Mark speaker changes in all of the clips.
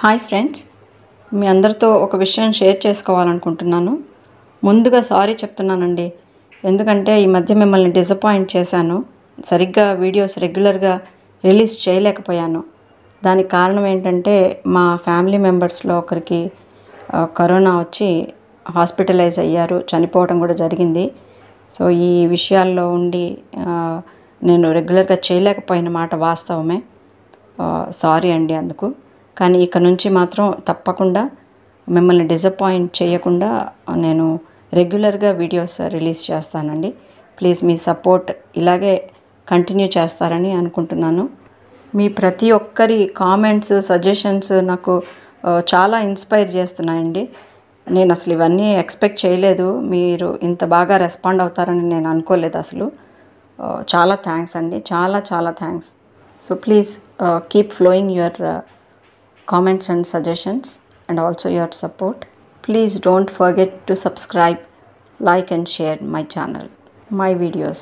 Speaker 1: Hi friends మీ అందరితో ఒక విషయం షేర్ చేసుకోవాలనుకుంటున్నాను ముందుగా సారీ చెప్తున్నానండి ఎందుకంటే ఈ మధ్య మిమ్మల్ని డిసప్పాయింట్ చేశాను సరిగ్గా వీడియోస్ రెగ్యులర్గా రిలీజ్ చేయలేకపోయాను దానికి కారణం ఏంటంటే మా ఫ్యామిలీ మెంబర్స్లో ఒకరికి ఆ, కరోనా వచ్చి హాస్పిటలైజ్ అయ్యారు చనిపోవడం కూడా జరిగింది సో ఈ విషయాల్లో ఉండి ఆ, నేను రెగ్యులర్గా చేయలేకపోయిన మాట వాస్తవమే సారీ అండి అందుకు కానీ ఇక నుంచి మాత్రం తప్పకుండా మిమ్మల్ని డిసప్పాయింట్ చేయకుండా నేను రెగ్యులర్గా వీడియోస్ రిలీజ్ చేస్తానండి ప్లీజ్ మీ సపోర్ట్ ఇలాగే కంటిన్యూ చేస్తారని అనుకుంటున్నాను మీ ప్రతి ఒక్కరి కామెంట్స్ సజెషన్స్ నాకు ఆ, చాలా ఇన్స్పైర్ చేస్తున్నాయండి నేను అసలు ఇవన్నీ ఎక్స్పెక్ట్ చేయలేదు మీరు ఇంత బాగా రెస్పాండ్ అవుతారని నేను అనుకోలేదు అసలు ఆ, చాలా థ్యాంక్స్ అండి చాలా చాలా thanks so please keep flowing your comments and suggestions and also your support. Please don't forget to subscribe, like and share my channel, my videos.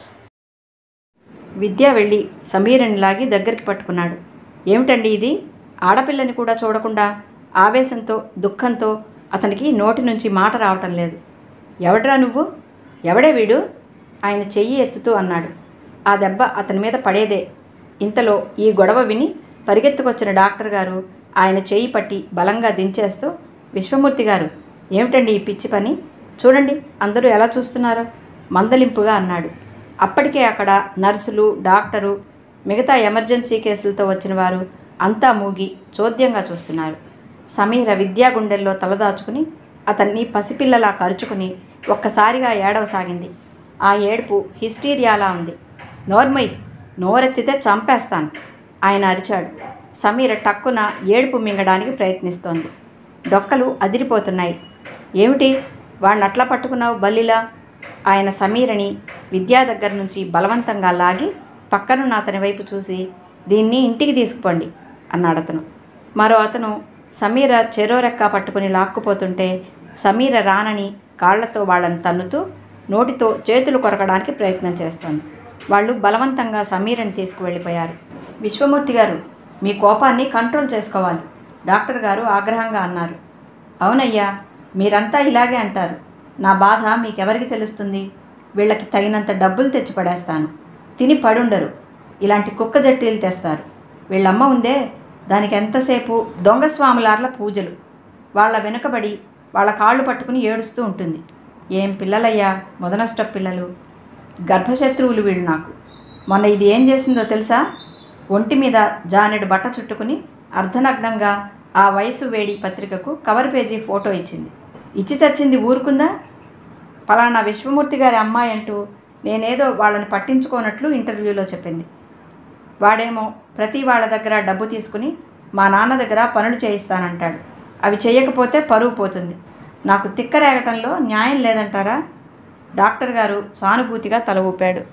Speaker 1: Vidya వెళ్ళి సమీరని లాగి దగ్గరికి పట్టుకున్నాడు ఏమిటండి ఇది ఆడపిల్లని కూడా చూడకుండా ఆవేశంతో దుఃఖంతో అతనికి నోటి నుంచి మాట రావటం లేదు ఎవడ్రా నువ్వు ఎవడే వీడు ఆయన చెయ్యి ఎత్తుతూ అన్నాడు ఆ దెబ్బ అతని మీద పడేదే ఇంతలో ఈ గొడవ విని పరిగెత్తుకొచ్చిన డాక్టర్ గారు ఆయన చేయి పట్టి బలంగా దించేస్తూ విశ్వమూర్తి గారు ఏమిటండి ఈ పిచ్చి పని చూడండి అందరూ ఎలా చూస్తున్నారో మందలింపుగా అన్నాడు అప్పటికే అక్కడ నర్సులు డాక్టరు మిగతా ఎమర్జెన్సీ కేసులతో వచ్చిన వారు అంతా మూగి చోద్యంగా చూస్తున్నారు సమీర విద్యా గుండెల్లో తలదాచుకుని అతన్ని పసిపిల్లలా కరుచుకుని ఒక్కసారిగా ఏడవసాగింది ఆ ఏడుపు హిస్టీరియాలా ఉంది నోర్మై నోరెత్తితే చంపేస్తాను ఆయన అరిచాడు సమీర టక్కున ఏడుపు మింగడానికి ప్రయత్నిస్తోంది డొక్కలు అదిరిపోతున్నాయి ఏమిటి వాడిని అట్లా పట్టుకున్నావు బల్లిలా ఆయన సమీరని విద్యా దగ్గర నుంచి బలవంతంగా లాగి పక్కనున్న అతని వైపు చూసి దీన్ని ఇంటికి తీసుకుపోండి అన్నాడు అతను మరో అతను సమీర చెరో రెక్క పట్టుకుని లాక్కుపోతుంటే సమీర రానని కాళ్లతో వాళ్ళని తన్నుతూ నోటితో చేతులు కొరకడానికి ప్రయత్నం చేస్తోంది వాళ్ళు బలవంతంగా సమీరని తీసుకువెళ్ళిపోయారు విశ్వమూర్తి గారు మీ కోపాన్ని కంట్రోల్ చేసుకోవాలి డాక్టర్ గారు ఆగ్రహంగా అన్నారు అవునయ్యా మీరంతా ఇలాగే అంటారు నా బాధ మీకెవరికి తెలుస్తుంది వీళ్ళకి తగినంత డబ్బులు తెచ్చి పడేస్తాను తిని పడుండరు ఇలాంటి కుక్క జట్టీలు తెస్తారు వీళ్ళమ్మ ఉందే దానికి ఎంతసేపు దొంగ స్వాములార్ల పూజలు వాళ్ళ వెనుకబడి వాళ్ళ కాళ్ళు పట్టుకుని ఏడుస్తూ ఉంటుంది ఏం పిల్లలయ్యా మొదనష్ట పిల్లలు గర్భశత్రువులు వీళ్ళు నాకు మొన్న ఇది ఏం చేసిందో తెలుసా ఒంటి మీద జానెడు బట్ట చుట్టుకుని అర్ధనగ్నంగా ఆ వయసు వేడి పత్రికకు కవర్ పేజీ ఫోటో ఇచ్చింది ఇచ్చి చచ్చింది ఊరుకుందా పలానా విశ్వమూర్తి గారి అమ్మాయి అంటూ నేనేదో వాళ్ళని పట్టించుకోనట్లు ఇంటర్వ్యూలో చెప్పింది వాడేమో ప్రతి వాళ్ళ దగ్గర డబ్బు తీసుకుని మా నాన్న దగ్గర పనులు చేయిస్తానంటాడు అవి చేయకపోతే పరువు పోతుంది నాకు తిక్కరేగటంలో న్యాయం లేదంటారా డాక్టర్ గారు సానుభూతిగా తల ఊపాడు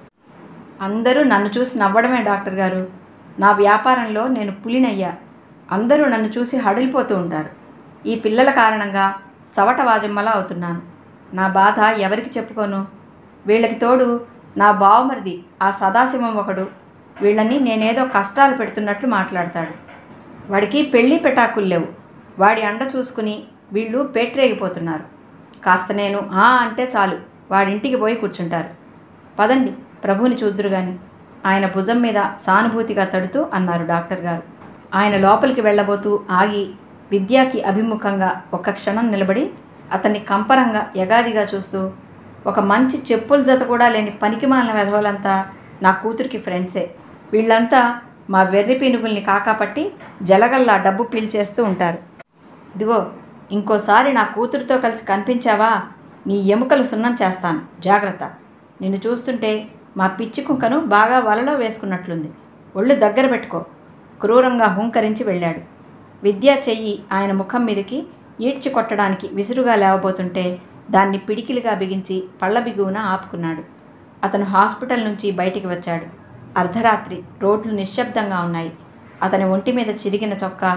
Speaker 1: అందరూ నన్ను చూసి నవ్వడమే డాక్టర్ గారు నా వ్యాపారంలో నేను పులినయ్యా అందరూ నన్ను చూసి హడిలిపోతూ ఉంటారు ఈ పిల్లల కారణంగా చవట వాజమ్మలా అవుతున్నాను నా బాధ ఎవరికి చెప్పుకోను వీళ్ళకి తోడు నా బావమరిది ఆ సదాశివం ఒకడు వీళ్ళని నేనేదో కష్టాలు పెడుతున్నట్లు మాట్లాడతాడు వాడికి పెళ్ళి పెటాకులు లేవు వాడి అండ చూసుకుని వీళ్ళు పేట్రేగిపోతున్నారు కాస్త నేను ఆ అంటే చాలు వాడింటికి పోయి కూర్చుంటారు పదండి ప్రభువుని చూద్దురు గాని ఆయన భుజం మీద సానుభూతిగా తడుతూ అన్నారు డాక్టర్ గారు ఆయన లోపలికి వెళ్ళబోతూ ఆగి విద్యాకి అభిముఖంగా ఒక్క క్షణం నిలబడి అతన్ని కంపరంగా యగాదిగా చూస్తూ ఒక మంచి చెప్పుల జత కూడా లేని పనికిమాలిన వెధవలంతా నా కూతురికి ఫ్రెండ్సే వీళ్ళంతా మా వెర్రి పీనుగుల్ని కాకాపట్టి జలగల్లా డబ్బు పీల్చేస్తూ ఉంటారు ఇదిగో ఇంకోసారి నా కూతురితో కలిసి కనిపించావా నీ ఎముకలు సున్నం చేస్తాను జాగ్రత్త నిన్ను చూస్తుంటే మా పిచ్చి కుక్కను బాగా వలలో వేసుకున్నట్లుంది ఒళ్ళు దగ్గర పెట్టుకో క్రూరంగా హుంకరించి వెళ్ళాడు విద్యా చెయ్యి ఆయన ముఖం మీదకి ఈడ్చి కొట్టడానికి విసురుగా లేవబోతుంటే దాన్ని పిడికిలిగా బిగించి పళ్ళ బిగువున ఆపుకున్నాడు అతను హాస్పిటల్ నుంచి బయటికి వచ్చాడు అర్ధరాత్రి రోడ్లు నిశ్శబ్దంగా ఉన్నాయి అతని ఒంటి మీద చిరిగిన చొక్కా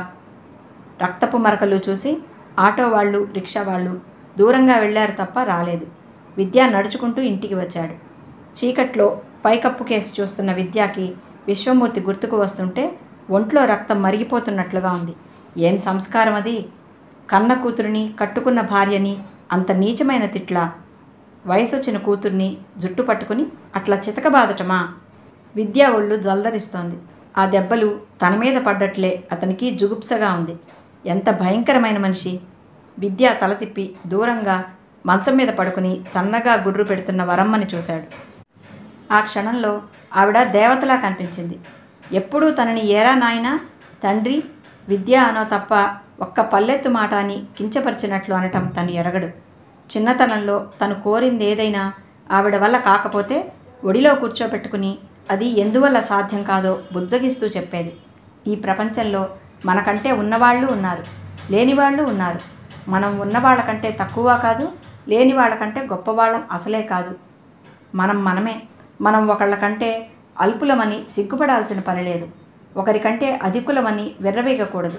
Speaker 1: రక్తపు మరకలు చూసి ఆటో వాళ్ళు రిక్షా వాళ్ళు దూరంగా వెళ్ళారు తప్ప రాలేదు విద్య నడుచుకుంటూ ఇంటికి వచ్చాడు చీకట్లో పైకప్పు కేసు చూస్తున్న విద్యాకి విశ్వమూర్తి గుర్తుకు వస్తుంటే ఒంట్లో రక్తం మరిగిపోతున్నట్లుగా ఉంది ఏం సంస్కారం అది కన్న కూతురిని కట్టుకున్న భార్యని అంత నీచమైన తిట్లా వయసొచ్చిన కూతుర్ని జుట్టు పట్టుకుని అట్లా చితకబాదటమా విద్యా ఒళ్ళు జల్దరిస్తోంది ఆ దెబ్బలు తన మీద పడ్డట్లే అతనికి జుగుప్సగా ఉంది ఎంత భయంకరమైన మనిషి విద్య తల తిప్పి దూరంగా మంచం మీద పడుకుని సన్నగా గుడ్రు పెడుతున్న వరమ్మని చూశాడు ఆ క్షణంలో ఆవిడ దేవతలా కనిపించింది ఎప్పుడూ తనని ఏరా నాయనా తండ్రి విద్య అనో తప్ప ఒక్క పల్లెత్తు మాట అని కించపరిచినట్లు అనటం తను ఎరగడు చిన్నతనంలో తను కోరింది ఏదైనా ఆవిడ వల్ల కాకపోతే ఒడిలో కూర్చోపెట్టుకుని అది ఎందువల్ల సాధ్యం కాదో బుజ్జగిస్తూ చెప్పేది ఈ ప్రపంచంలో మనకంటే ఉన్నవాళ్ళు ఉన్నారు లేనివాళ్ళు ఉన్నారు మనం ఉన్నవాళ్ళకంటే తక్కువ కాదు లేని వాళ్ళకంటే గొప్పవాళ్ళం అసలే కాదు మనం మనమే మనం ఒకళ్ళకంటే అల్పులమని సిగ్గుపడాల్సిన పని లేదు ఒకరికంటే అధికులమని వెర్రవేగకూడదు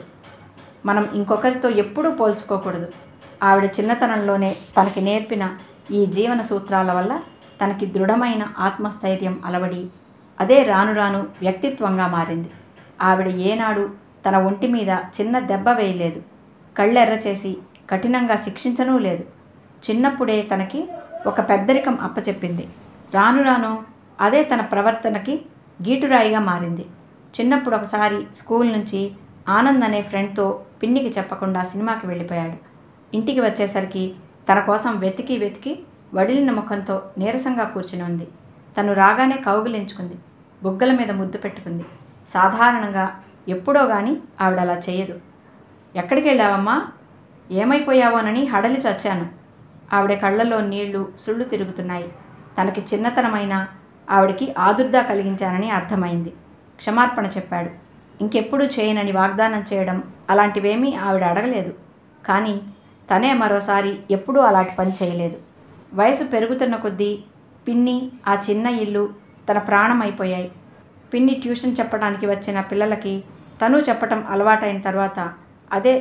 Speaker 1: మనం ఇంకొకరితో ఎప్పుడూ పోల్చుకోకూడదు ఆవిడ చిన్నతనంలోనే తనకి నేర్పిన ఈ జీవన సూత్రాల వల్ల తనకి దృఢమైన ఆత్మస్థైర్యం అలవడి అదే రాను రాను వ్యక్తిత్వంగా మారింది ఆవిడ ఏనాడు తన ఒంటి మీద చిన్న దెబ్బ వేయలేదు కళ్ళెర్ర చేసి కఠినంగా శిక్షించనూ లేదు చిన్నప్పుడే తనకి ఒక పెద్దరికం అప్పచెప్పింది రాను రాను అదే తన ప్రవర్తనకి గీటురాయిగా మారింది చిన్నప్పుడు ఒకసారి స్కూల్ నుంచి ఆనంద్ అనే ఫ్రెండ్తో పిన్నికి చెప్పకుండా సినిమాకి వెళ్ళిపోయాడు ఇంటికి వచ్చేసరికి తన కోసం వెతికి వెతికి వడిలిన ముఖంతో నీరసంగా కూర్చుని ఉంది తను రాగానే కౌగిలించుకుంది బుగ్గల మీద ముద్దు పెట్టుకుంది సాధారణంగా ఎప్పుడో కానీ ఆవిడ అలా చేయదు ఎక్కడికి వెళ్ళావమ్మా ఏమైపోయావోనని హడలి చచ్చాను ఆవిడ కళ్ళల్లో నీళ్లు సుళ్ళు తిరుగుతున్నాయి తనకి చిన్నతనమైన ఆవిడకి ఆదుర్దా కలిగించానని అర్థమైంది క్షమార్పణ చెప్పాడు ఇంకెప్పుడు చేయనని వాగ్దానం చేయడం అలాంటివేమీ ఆవిడ అడగలేదు కానీ తనే మరోసారి ఎప్పుడూ అలాంటి పని చేయలేదు వయసు పెరుగుతున్న కొద్దీ పిన్ని ఆ చిన్న ఇల్లు తన ప్రాణం అయిపోయాయి పిన్ని ట్యూషన్ చెప్పడానికి వచ్చిన పిల్లలకి తను చెప్పటం అలవాటైన తర్వాత అదే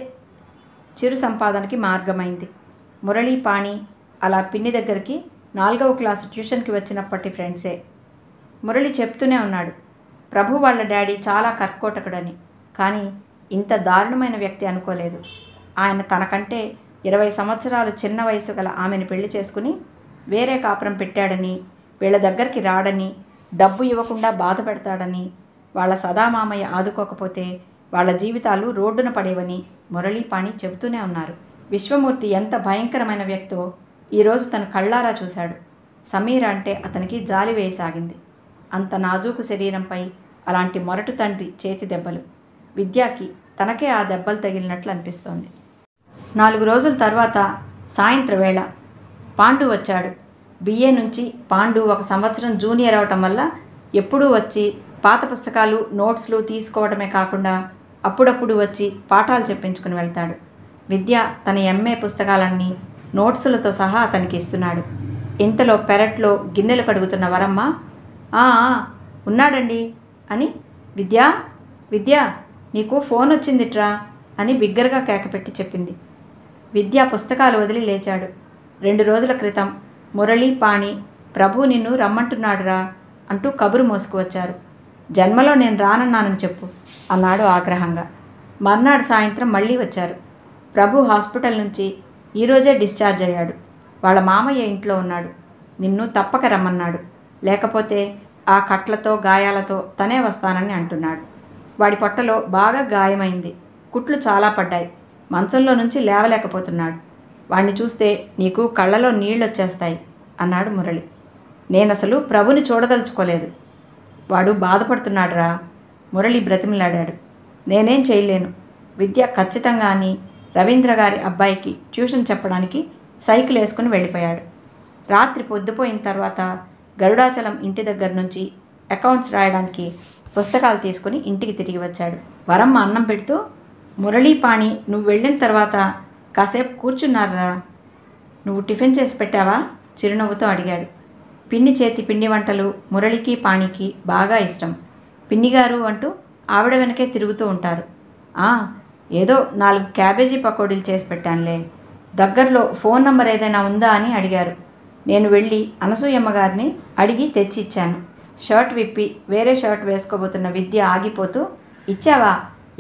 Speaker 1: చిరు సంపాదనకి మార్గమైంది మురళీ పాణి అలా పిన్ని దగ్గరికి నాలుగవ క్లాసు ట్యూషన్కి వచ్చినప్పటి ఫ్రెండ్సే మురళి చెప్తూనే ఉన్నాడు ప్రభు వాళ్ళ డాడీ చాలా కర్కోటకుడని కానీ ఇంత దారుణమైన వ్యక్తి అనుకోలేదు ఆయన తనకంటే ఇరవై సంవత్సరాలు చిన్న వయసు గల ఆమెను పెళ్లి చేసుకుని వేరే కాపురం పెట్టాడని వీళ్ళ దగ్గరికి రాడని డబ్బు ఇవ్వకుండా బాధ పెడతాడని వాళ్ళ సదామామయ్య ఆదుకోకపోతే వాళ్ళ జీవితాలు రోడ్డున పడేవని మురళీపాణి చెబుతూనే ఉన్నారు విశ్వమూర్తి ఎంత భయంకరమైన వ్యక్తో ఈరోజు తన కళ్ళారా చూశాడు సమీర అంటే అతనికి జాలి వేయసాగింది అంత నాజూకు శరీరంపై అలాంటి మొరటు తండ్రి చేతి దెబ్బలు విద్యాకి తనకే ఆ దెబ్బలు తగిలినట్లు అనిపిస్తోంది నాలుగు రోజుల తర్వాత సాయంత్రం వేళ పాండు వచ్చాడు బిఏ నుంచి పాండు ఒక సంవత్సరం జూనియర్ అవటం వల్ల ఎప్పుడూ వచ్చి పాత పుస్తకాలు నోట్స్లు తీసుకోవడమే కాకుండా అప్పుడప్పుడు వచ్చి పాఠాలు చెప్పించుకుని వెళ్తాడు విద్య తన ఎంఏ పుస్తకాలన్నీ నోట్సులతో సహా అతనికి ఇస్తున్నాడు ఇంతలో పెరట్లో గిన్నెలు కడుగుతున్న వరమ్మ "ఆ, ఆ, ఉన్నాడండి అని విద్యా విద్యా నీకు ఫోన్ వచ్చిందిట్రా అని బిగ్గరగా కేకపెట్టి చెప్పింది విద్య పుస్తకాలు వదిలి లేచాడు రెండు రోజుల క్రితం మురళి పాణి ప్రభు నిన్ను రమ్మంటున్నాడురా అంటూ కబురు మోసుకువచ్చారు జన్మలో నేను రానన్నానని చెప్పు అన్నాడు ఆగ్రహంగా మర్నాడు సాయంత్రం మళ్ళీ వచ్చారు ప్రభు హాస్పిటల్ నుంచి ఈరోజే డిశ్చార్జ్ అయ్యాడు వాళ్ళ మామయ్య ఇంట్లో ఉన్నాడు నిన్ను తప్పక రమ్మన్నాడు లేకపోతే ఆ కట్లతో గాయాలతో తనే వస్తానని అంటున్నాడు వాడి పొట్టలో బాగా గాయమైంది కుట్లు చాలా పడ్డాయి మంచంలో నుంచి లేవలేకపోతున్నాడు వాణ్ణి చూస్తే నీకు కళ్ళలో నీళ్ళు వచ్చేస్తాయి అన్నాడు మురళి నేనసలు ప్రభుని చూడదలుచుకోలేదు వాడు బాధపడుతున్నాడురా మురళి బ్రతిమలాడాడు నేనేం చేయలేను విద్య ఖచ్చితంగా అని రవీంద్ర గారి అబ్బాయికి ట్యూషన్ చెప్పడానికి సైకిల్ వేసుకుని వెళ్ళిపోయాడు రాత్రి పొద్దుపోయిన తర్వాత గరుడాచలం ఇంటి దగ్గర నుంచి అకౌంట్స్ రాయడానికి పుస్తకాలు తీసుకుని ఇంటికి తిరిగి వచ్చాడు వరమ్మ అన్నం పెడుతూ మురళీపాణి నువ్వు వెళ్ళిన తర్వాత కాసేపు కూర్చున్నారా నువ్వు టిఫిన్ చేసి పెట్టావా చిరునవ్వుతో అడిగాడు పిన్ని చేతి పిండి వంటలు మురళికి పాణికి బాగా ఇష్టం పిన్నిగారు అంటూ ఆవిడ వెనకే తిరుగుతూ ఉంటారు "ఆ, ఏదో నాలుగు క్యాబేజీ పకోడీలు చేసి పెట్టానులే దగ్గరలో ఫోన్ నంబర్ ఏదైనా ఉందా అని అడిగారు నేను వెళ్ళి అనసూయమ్మ గారిని అడిగి తెచ్చి ఇచ్చాను షర్ట్ విప్పి వేరే షర్ట్ వేసుకోబోతున్న విద్య ఆగిపోతూ ఇచ్చావా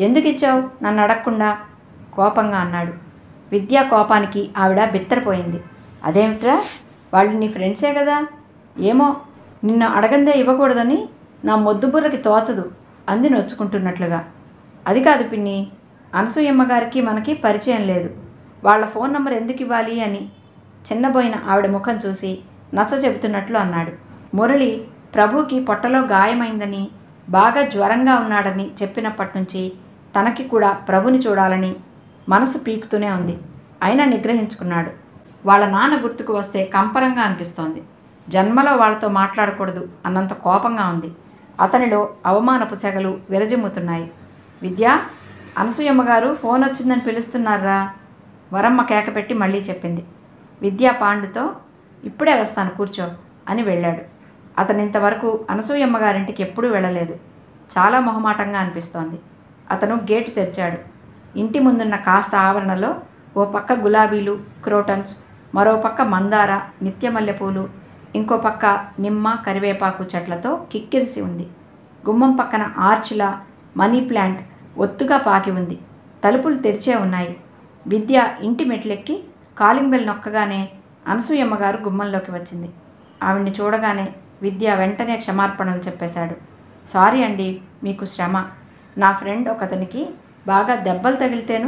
Speaker 1: ఎందుకు ఇచ్చావు నన్ను అడగకుండా కోపంగా అన్నాడు విద్యా కోపానికి ఆవిడ బిత్తరపోయింది అదేమిట్రా వాళ్ళు నీ ఫ్రెండ్సే కదా ఏమో నిన్ను అడగందే ఇవ్వకూడదని నా మొద్దు బుర్రకి తోచదు అంది నొచ్చుకుంటున్నట్లుగా అది కాదు పిన్ని అనసూయమ్మ గారికి మనకి పరిచయం లేదు వాళ్ళ ఫోన్ నంబర్ ఎందుకు ఇవ్వాలి అని చిన్నబోయిన ఆవిడ ముఖం చూసి నచ్చ చెబుతున్నట్లు అన్నాడు మురళి ప్రభుకి పొట్టలో గాయమైందని బాగా జ్వరంగా ఉన్నాడని చెప్పినప్పటి నుంచి తనకి కూడా ప్రభుని చూడాలని మనసు పీకుతూనే ఉంది అయినా నిగ్రహించుకున్నాడు వాళ్ళ నాన్న గుర్తుకు వస్తే కంపరంగా అనిపిస్తోంది జన్మలో వాళ్ళతో మాట్లాడకూడదు అన్నంత కోపంగా ఉంది అతనిలో అవమానపు సెగలు విరజిమ్ముతున్నాయి విద్యా అనసూయమ్మ గారు ఫోన్ వచ్చిందని పిలుస్తున్నారా వరమ్మ కేక పెట్టి మళ్ళీ చెప్పింది విద్యా పాండుతో ఇప్పుడే వస్తాను కూర్చో అని వెళ్ళాడు అతను ఇంతవరకు అనసూయమ్మ గారింటికి ఎప్పుడూ వెళ్ళలేదు చాలా మొహమాటంగా అనిపిస్తోంది అతను గేటు తెరిచాడు ఇంటి ముందున్న కాస్త ఆవరణలో ఓ పక్క గులాబీలు క్రోటన్స్ మరో పక్క మందార నిత్యమల్లెపూలు ఇంకో పక్క నిమ్మ కరివేపాకు చెట్లతో కిక్కిరిసి ఉంది గుమ్మం పక్కన ఆర్చ్లా మనీ ప్లాంట్ ఒత్తుగా పాకి ఉంది తలుపులు తెరిచే ఉన్నాయి విద్య ఇంటి మెట్లెక్కి కాలింగ్ బెల్ నొక్కగానే అనసూయమ్మ గారు గుమ్మంలోకి వచ్చింది ఆవిడ్ని చూడగానే విద్య వెంటనే క్షమార్పణలు చెప్పేశాడు సారీ అండి మీకు శ్రమ నా ఫ్రెండ్ ఒకతనికి బాగా దెబ్బలు తగిలితేను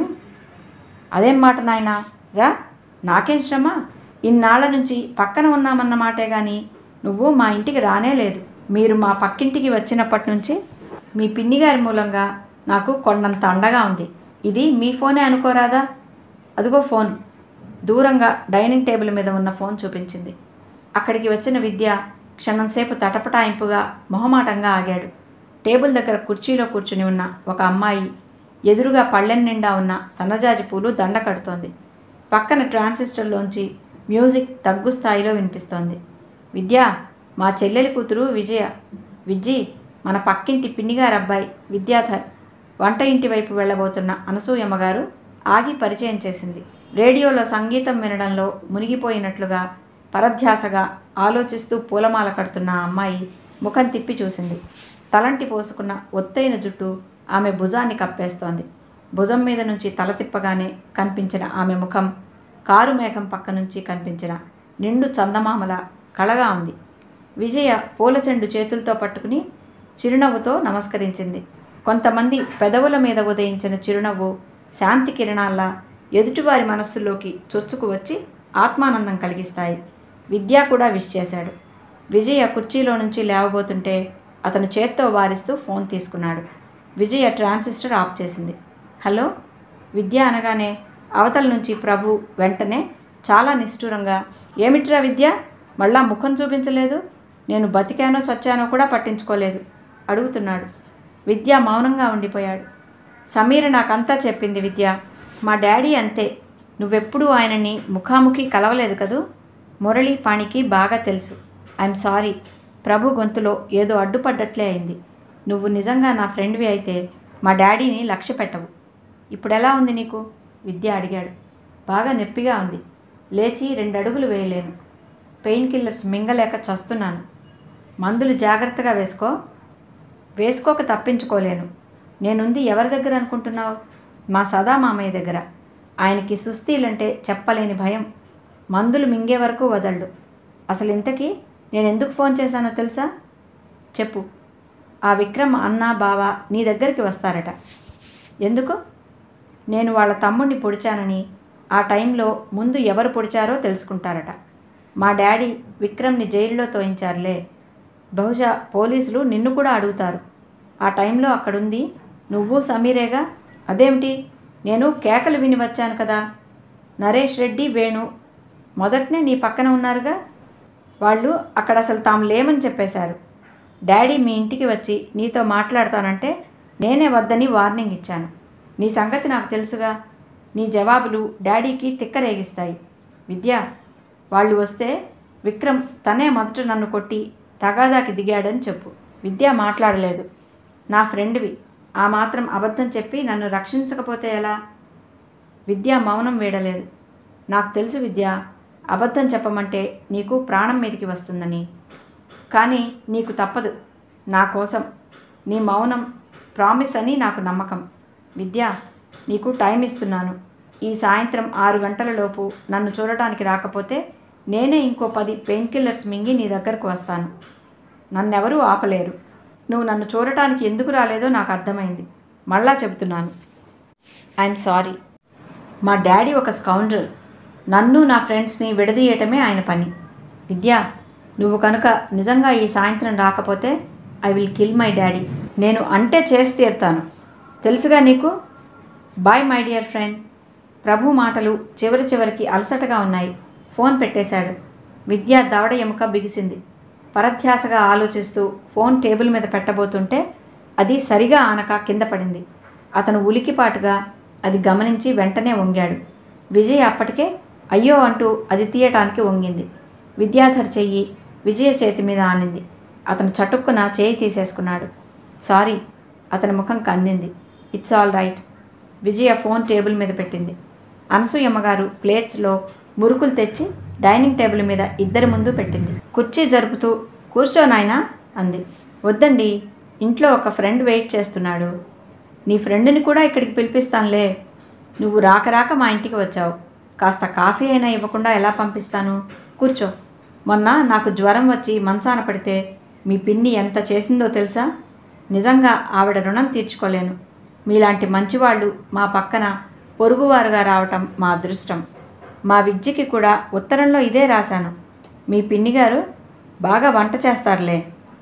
Speaker 1: అదేం మాట నాయనా రా నాకేం శ్రమ ఇన్నాళ్ల నుంచి పక్కన ఉన్నామన్న మాటే కానీ నువ్వు మా ఇంటికి రానే లేదు మీరు మా పక్కింటికి వచ్చినప్పటి నుంచి మీ పిన్ని గారి మూలంగా నాకు కొండంత అండగా ఉంది ఇది మీ ఫోనే అనుకోరాదా అదిగో ఫోన్ దూరంగా డైనింగ్ టేబుల్ మీద ఉన్న ఫోన్ చూపించింది అక్కడికి వచ్చిన విద్య క్షణంసేపు తటపటాయింపుగా మొహమాటంగా ఆగాడు టేబుల్ దగ్గర కుర్చీలో కూర్చుని ఉన్న ఒక అమ్మాయి ఎదురుగా పళ్ళెం నిండా ఉన్న సన్నజాజి పూలు దండ కడుతోంది పక్కన ట్రాన్సిస్టర్లోంచి మ్యూజిక్ తగ్గు స్థాయిలో వినిపిస్తోంది విద్య మా చెల్లెలి కూతురు విజయ విజ్జి మన పక్కింటి పిన్నిగారు అబ్బాయి విద్యాధర్ వంట ఇంటి వైపు వెళ్ళబోతున్న అనసూయమ్మ గారు ఆగి పరిచయం చేసింది రేడియోలో సంగీతం వినడంలో మునిగిపోయినట్లుగా పరధ్యాసగా ఆలోచిస్తూ పూలమాల కడుతున్న ఆ అమ్మాయి ముఖం తిప్పి చూసింది తలంటి పోసుకున్న ఒత్తైన జుట్టు ఆమె భుజాన్ని కప్పేస్తోంది భుజం మీద నుంచి తల తిప్పగానే కనిపించిన ఆమె ముఖం కారు మేఘం పక్క నుంచి కనిపించిన నిండు చందమామల కళగా ఉంది విజయ పూల చెండు చేతులతో పట్టుకుని చిరునవ్వుతో నమస్కరించింది కొంతమంది పెదవుల మీద ఉదయించిన చిరునవ్వు శాంతి కిరణాల్లా ఎదుటివారి మనస్సులోకి చొచ్చుకు వచ్చి ఆత్మానందం కలిగిస్తాయి విద్య కూడా విష్ చేశాడు విజయ కుర్చీలో నుంచి లేవబోతుంటే అతను చేత్తో వారిస్తూ ఫోన్ తీసుకున్నాడు విజయ ట్రాన్సిస్టర్ ఆఫ్ చేసింది హలో విద్య అనగానే అవతల నుంచి ప్రభు వెంటనే చాలా నిష్ఠూరంగా ఏమిట్రా విద్య మళ్ళా ముఖం చూపించలేదు నేను బతికానో చచ్చానో కూడా పట్టించుకోలేదు అడుగుతున్నాడు విద్య మౌనంగా ఉండిపోయాడు సమీర నాకంతా చెప్పింది విద్య మా డాడీ అంతే నువ్వెప్పుడూ ఆయనని ముఖాముఖి కలవలేదు కదూ మురళి పాణికి బాగా తెలుసు ఐఎమ్ సారీ ప్రభు గొంతులో ఏదో అడ్డుపడ్డట్లే అయింది నువ్వు నిజంగా నా ఫ్రెండ్వి అయితే మా డాడీని లక్ష్య పెట్టవు ఇప్పుడు ఎలా ఉంది నీకు విద్య అడిగాడు బాగా నొప్పిగా ఉంది లేచి రెండు అడుగులు వేయలేను పెయిన్ కిల్లర్స్ మింగలేక చస్తున్నాను మందులు జాగ్రత్తగా వేసుకో వేసుకోక తప్పించుకోలేను నేనుంది ఎవరి దగ్గర అనుకుంటున్నావు మా సదా మామయ్య దగ్గర ఆయనకి సుస్తీలంటే చెప్పలేని భయం మందులు మింగే వరకు వదలడు అసలు ఇంతకీ నేను ఎందుకు ఫోన్ చేశానో తెలుసా చెప్పు ఆ విక్రమ్ అన్న బావ నీ దగ్గరికి వస్తారట ఎందుకు నేను వాళ్ళ తమ్ముడిని పొడిచానని ఆ టైంలో ముందు ఎవరు పొడిచారో తెలుసుకుంటారట మా డాడీ విక్రమ్ని జైల్లో తోయించారులే బహుశా పోలీసులు నిన్ను కూడా అడుగుతారు ఆ టైంలో అక్కడుంది నువ్వు సమీరేగా అదేమిటి నేను కేకలు విని వచ్చాను కదా నరేష్ రెడ్డి వేణు మొదటనే నీ పక్కన ఉన్నారుగా వాళ్ళు అక్కడ అసలు తాము లేమని చెప్పేశారు డాడీ మీ ఇంటికి వచ్చి నీతో మాట్లాడతానంటే నేనే వద్దని వార్నింగ్ ఇచ్చాను నీ సంగతి నాకు తెలుసుగా నీ జవాబులు డాడీకి తిక్కరేగిస్తాయి విద్య వాళ్ళు వస్తే విక్రమ్ తనే మొదట నన్ను కొట్టి తగాదాకి దిగాడని చెప్పు విద్య మాట్లాడలేదు నా ఫ్రెండ్వి ఆ మాత్రం అబద్ధం చెప్పి నన్ను రక్షించకపోతే ఎలా విద్య మౌనం వీడలేదు నాకు తెలుసు విద్య అబద్ధం చెప్పమంటే నీకు ప్రాణం మీదకి వస్తుందని కానీ నీకు తప్పదు నా కోసం నీ మౌనం ప్రామిస్ అని నాకు నమ్మకం విద్య నీకు టైం ఇస్తున్నాను ఈ సాయంత్రం ఆరు గంటల లోపు నన్ను చూడటానికి రాకపోతే నేనే ఇంకో పది పెయిన్ కిల్లర్స్ మింగి నీ దగ్గరకు వస్తాను నన్నెవరూ ఆపలేరు నువ్వు నన్ను చూడటానికి ఎందుకు రాలేదో నాకు అర్థమైంది మళ్ళా చెబుతున్నాను ఐఎమ్ సారీ మా డాడీ ఒక స్కౌండ్రల్ నన్ను నా ఫ్రెండ్స్ని విడదీయటమే ఆయన పని విద్య నువ్వు కనుక నిజంగా ఈ సాయంత్రం రాకపోతే I will kill my daddy నేను అంటే చేసి తీరుతాను తెలుసుగా నీకు bye my dear friend Prabhu మాటలు చివరి చివరికి అలసటగా ఉన్నాయి ఫోన్ పెట్టేశాడు విద్య దవడ ఎముక బిగిసింది పరధ్యాసగా ఆలోచిస్తూ ఫోన్ టేబుల్ మీద పెట్టబోతుంటే అది సరిగా ఆనక కింద పడింది అతను ఉలికిపాటుగా అది గమనించి వెంటనే వంగాడు విజయ్ అప్పటికే అయ్యో అంటూ అది తీయటానికి వంగింది విద్యాధర్ చెయ్యి విజయ చేతి మీద ఆనింది అతను చటుక్కున చేయి తీసేసుకున్నాడు సారీ అతని ముఖం కందింది it's all right Vijaya phone table మీద పెట్టింది అనసూయమ్మ గారు ప్లేట్స్లో మురుకులు తెచ్చి డైనింగ్ టేబుల్ మీద ఇద్దరి ముందు పెట్టింది కుర్చీ జరుపుతూ కూర్చో నాయనా అంది వద్దండి ఇంట్లో ఒక ఫ్రెండ్ వెయిట్ చేస్తున్నాడు నీ ఫ్రెండ్ని కూడా ఇక్కడికి పిలిపిస్తానులే నువ్వు రాక రాక మా ఇంటికి వచ్చావు కాస్త కాఫీ అయినా ఇవ్వకుండా ఎలా పంపిస్తాను కూర్చో మొన్న నాకు జ్వరం వచ్చి మంచాన పడితే మీ పిన్ని ఎంత చేసిందో తెలుసా నిజంగా ఆవిడ రుణం తీర్చుకోలేను మీలాంటి మంచివాళ్ళు మా పక్కన పొరుగువారుగా రావటం మా అదృష్టం మా విద్యకి కూడా ఉత్తరంలో ఇదే రాశాను మీ పిన్ని గారు బాగా వంట చేస్తారులే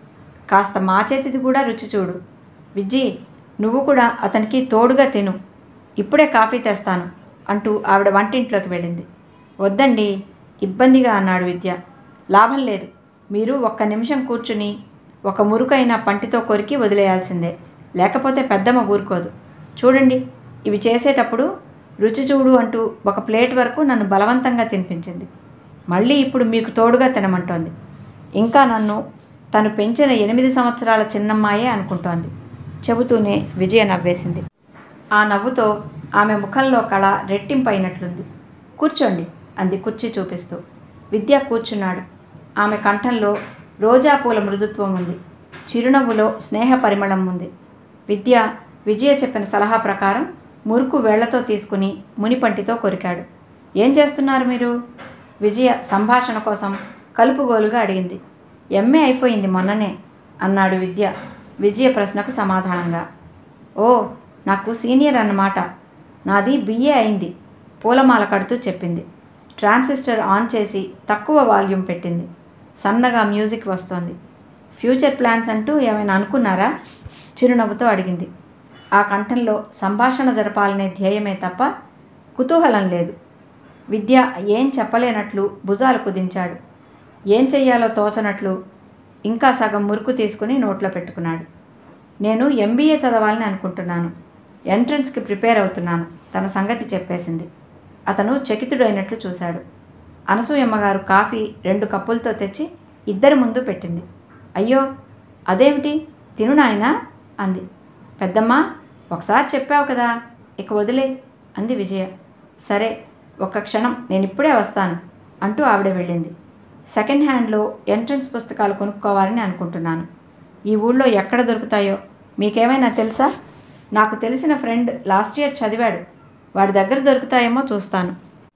Speaker 1: కాస్త మా చేతిది కూడా రుచి చూడు విజ్జి నువ్వు కూడా అతనికి తోడుగా తిను ఇప్పుడే కాఫీ తెస్తాను అంటూ ఆవిడ వంటింట్లోకి వెళ్ళింది వద్దండి ఇబ్బందిగా అన్నాడు విద్య లాభం లేదు మీరు ఒక్క నిమిషం కూర్చుని ఒక మురుకైన పంటితో కొరికి వదిలేయాల్సిందే లేకపోతే పెద్దమ్మ ఊరుకోదు చూడండి ఇవి చేసేటప్పుడు రుచి చూడు అంటూ ఒక ప్లేట్ వరకు నన్ను బలవంతంగా తినిపించింది మళ్ళీ ఇప్పుడు మీకు తోడుగా తినమంటోంది ఇంకా నన్ను తను పెంచిన ఎనిమిది సంవత్సరాల చిన్నమ్మాయే అనుకుంటోంది చెబుతూనే విజయ నవ్వేసింది ఆ నవ్వుతో ఆమె ముఖంలో కళ రెట్టింపైనట్లుంది కూర్చోండి అంది కుర్చీ చూపిస్తూ విద్య కూర్చున్నాడు ఆమె కంఠంలో రోజా పూల మృదుత్వం ఉంది చిరునవ్వులో స్నేహ పరిమళం ఉంది విద్య విజయ చెప్పిన సలహా ప్రకారం మురుకు వేళ్లతో తీసుకుని మునిపంటితో కొరికాడు ఏం చేస్తున్నారు మీరు విజయ సంభాషణ కోసం కలుపుగోలుగా అడిగింది ఎంఏ అయిపోయింది మొన్ననే అన్నాడు విద్య విజయ ప్రశ్నకు సమాధానంగా ఓ నాకు సీనియర్ అన్నమాట నాది బిఏ అయింది పూలమాల కడుతూ చెప్పింది ట్రాన్సిస్టర్ ఆన్ చేసి తక్కువ వాల్యూమ్ పెట్టింది సన్నగా మ్యూజిక్ వస్తోంది ఫ్యూచర్ ప్లాన్స్ అంటూ ఏమైనా అనుకున్నారా చిరునవ్వుతో అడిగింది ఆ కంఠంలో సంభాషణ జరపాలనే ధ్యేయమే తప్ప కుతూహలం లేదు విద్య ఏం చెప్పలేనట్లు భుజాలు కుదించాడు ఏం చెయ్యాలో తోచనట్లు ఇంకా సగం మురుకు తీసుకుని నోట్లో పెట్టుకున్నాడు నేను ఎంబీఏ చదవాలని అనుకుంటున్నాను ఎంట్రన్స్కి ప్రిపేర్ అవుతున్నాను తన సంగతి చెప్పేసింది అతను చకితుడైనట్లు చూశాడు అనసూయమ్మ గారు కాఫీ రెండు కప్పులతో తెచ్చి ఇద్దరి ముందు పెట్టింది అయ్యో అదేమిటి తిను నాయనా అంది పెద్దమ్మ ఒకసారి చెప్పావు కదా ఇక వదిలే అంది విజయ సరే ఒక్క క్షణం నేను ఇప్పుడే వస్తాను అంటూ ఆవిడ వెళ్ళింది సెకండ్ హ్యాండ్లో ఎంట్రన్స్ పుస్తకాలు కొనుక్కోవాలని అనుకుంటున్నాను ఈ ఊళ్ళో ఎక్కడ దొరుకుతాయో మీకేమైనా తెలుసా నాకు తెలిసిన ఫ్రెండ్ లాస్ట్ ఇయర్ చదివాడు వాడి దగ్గర దొరుకుతాయేమో చూస్తాను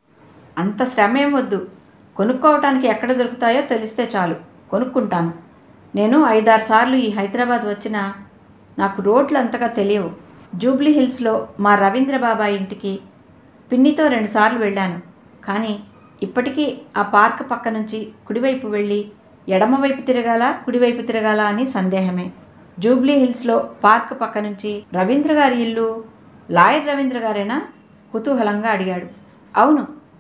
Speaker 1: అంత శ్రమ ఏం వద్దు కొనుక్కోవటానికి ఎక్కడ దొరుకుతాయో తెలిస్తే చాలు కొనుక్కుంటాను నేను ఐదారు సార్లు ఈ హైదరాబాద్ వచ్చినా నాకు రోడ్లు అంతగా తెలియవు జూబ్లీ హిల్స్లో మా రవీంద్ర బాబా ఇంటికి పిన్నితో రెండుసార్లు వెళ్ళాను కానీ ఇప్పటికీ ఆ పార్క్ పక్క నుంచి కుడివైపు వెళ్ళి ఎడమవైపు తిరగాల కుడివైపు తిరగాల అని సందేహమే జూబ్లీ హిల్స్లో పార్క్ పక్క నుంచి రవీంద్ర గారి ఇల్లు లాయర్ రవీంద్ర గారేనా కుతూహలంగా అడిగాడు అవును